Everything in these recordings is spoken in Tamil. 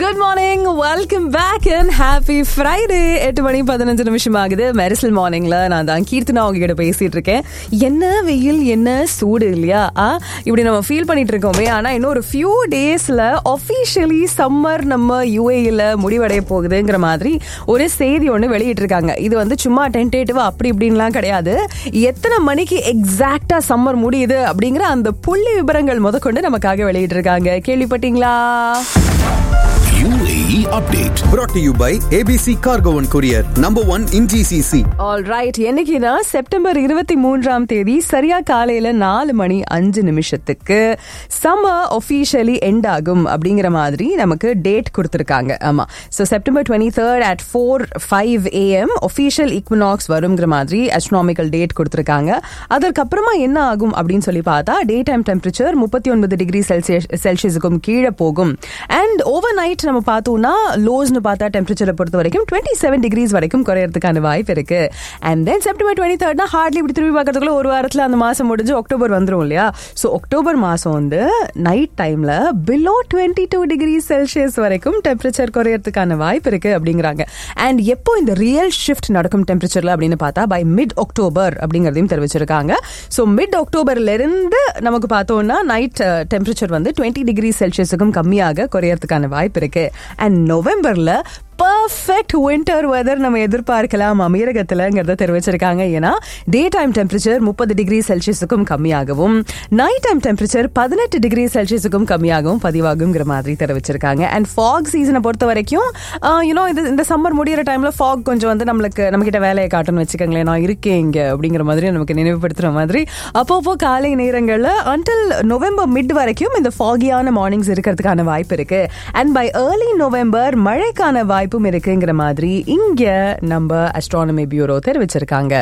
Good morning welcome back and happy Friday எட்டு மணி பதினஞ்சு நிமிஷம் ஆகுது மெரிசல் மார்னிங்ல நான் தான் கீர்த்தனா உங்ககிட்ட பேசிட்டு இருக்கேன் என்ன வெயில் என்ன சூடு இல்லையா ஆ இப்படி நம்ம ஃபீல் பண்ணிட்டு இருக்கோமே ஆனா இன்னும் ஒரு ஃபியூ டேஸ்ல ஒஃபிஷியலி சம்மர் நம்ம யூஏல முடிவடைய போகுதுங்கிற மாதிரி ஒரு செய்தி ஒன்று வெளியிட்டு இருக்காங்க இது வந்து சும்மா டென்டேட்டிவா அப்படி இப்படின்லாம் கிடையாது எத்தனை மணிக்கு எக்ஸாக்டா சம்மர் முடியுது அப்படிங்கிற அந்த புள்ளி விவரங்கள் முதற்கொண்டு நமக்காக வெளியிட்டு இருக்காங்க கேள்விப்பட்டீங்களா UAE update. brought to you by ABC Cargo and Courier, number one in GCC. All right என்னைக்குன்னா செப்டம்பர் இருபத்தி மூன்றாம் தேதி சரியா காலையில நாலு மணி அஞ்சு நிமிஷத்துக்கு சம்மர் ஒஃபிஷியலி எண்ட் ஆகும் அப்படிங்கிற மாதிரி நமக்கு டேட் கொடுத்துருக்காங்க ஆமா so September twenty third at four five AM official equinox வருங்கிற மாதிரி அஸ்ட்ராமிக்கல் டேட் கொடுத்துருக்காங்க அதற்கப்புறமா என்ன ஆகும் அப்படின்னு சொல்லி பார்த்தா டே டைம் டெம்பரேச்சர் முப்பத்தி ஒன்பது டிகிரி செல்சியஸ் செல்சியஸுக்கும் கீழே போகும் அண்ட் ஓவர் நைட் நம்ம பார்த்தோம்னா லோஸ்னு பார்த்தா டெம்பரேச்சரை பொறுத்த வரைக்கும் டுவெண்ட்டி செவன் டிகிரிஸ் வரைக்கும் குறையறதுக்கான வாய்ப்பு இருக்கு அண்ட் தென் செப்டம்பர் டுவெண்ட்டி தேர்ட்னா ஹார்ட்லி இப்படி திரும்பி பார்க்கறதுக்குள்ள ஒரு வாரத்தில் அந்த மாசம் முடிஞ்சு அக்டோபர் வந்துரும் இல்லையா ஸோ அக்டோபர் மாசம் வந்து நைட் டைம்ல below twenty two degree Celsius வரைக்கும் டெம்பரேச்சர் குறையறதுக்கான வாய்ப்பு இருக்கு அப்படிங்கிறாங்க அண்ட் எப்போ இந்த ரியல் ஷிஃப்ட் நடக்கும் டெம்பரேச்சர்ல அப்படின்னு பார்த்தா பை மிட் அக்டோபர் அப்படிங்கிறதையும் தெரிவிச்சிருக்காங்க ஸோ மிட் அக்டோபர்ல இருந்து நமக்கு பார்த்தோம்னா நைட் டெம்பரேச்சர் வந்து டுவெண்ட்டி டிகிரி செல்சியஸுக்கும் கம்மியாக குறையறதுக்கான வாய்ப்பு இருக்கு அண்ட் நவம்பர்ல பர்ஃபெக்ட் வின்டர் வெதர் நம்ம எதிர்பார்க்கலாம் அமீரகத்தில்ங்கிறத தெரிவிச்சிருக்காங்க ஏன்னா டே டைம் டெம்பரேச்சர் முப்பது டிகிரி செல்சியஸுக்கும் கம்மியாகவும் நைட் டைம் டெம்பரேச்சர் பதினெட்டு டிகிரி செல்சியஸுக்கும் கம்மியாகவும் பதிவாகுங்கிற மாதிரி தெரிவிச்சிருக்காங்க அண்ட் ஃபாக் சீசனை பொறுத்த வரைக்கும் யூனோ இது இந்த சம்மர் முடியிற டைம்ல ஃபாக் கொஞ்சம் வந்து நம்மளுக்கு நம்ம கிட்ட வேலையை காட்டணும்னு வச்சுக்கோங்களேன் நான் இருக்கேன் இங்க அப்படிங்கிற மாதிரி நமக்கு நினைவுபடுத்துற மாதிரி அப்பப்போ காலை நேரங்களில் அன்டில் நவம்பர் மிட் வரைக்கும் இந்த ஃபாகியான மார்னிங்ஸ் இருக்கிறதுக்கான வாய்ப்பு இருக்கு அண்ட் பை ஏர்லி நவம்பர் மழைக்கான வாய்ப்பும் இருக்குங்கிற மாதிரி இங்க நம்ம அஸ்ட்ரானமி பியூரோ தெரிவிச்சிருக்காங்க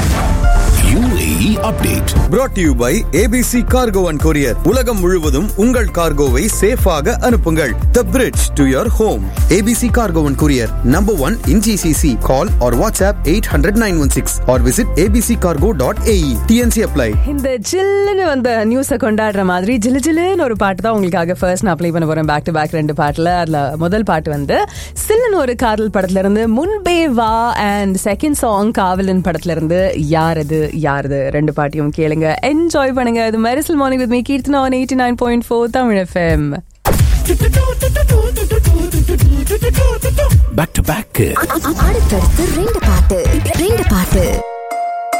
UAE update. brought to you by ABC Cargo and Courier. உலகம் முழுவதும் உங்கள் கார்கோவை சேஃபாக அனுப்புங்கள் The bridge to your home. ABC Cargo and Courier, number one in GCC. Call or WhatsApp 800-916 or visit abccargo.ae. TNC apply. இந்த ஜில்லுன்னு வந்த நியூஸை கொண்டாடுற மாதிரி ஜிலு ஜில்லுன்னு ஒரு பாட்டு தான் உங்களுக்காக ஃபர்ஸ்ட் நான் ப்ளே பண்ண போறேன் பேக் டு பேக் ரெண்டு பாட்டுல அதுல முதல் பாட்டு வந்து சில்லுன்னு ஒரு காதல் படத்துல இருந்து முன்பே வா அண்ட் செகண்ட் சாங் காவலன் படத்துல இருந்து யாரது யாரது ரெண்டு பாட்டையும் கேளுங்க என்ஜாய் பண்ணுங்க இது Mersal morning with me Keerthana one eighty nine point four Tamil FM Back to back. அடுத்தடுத்து ரெண்டு பாட்டு ரெண்டு பாட்டு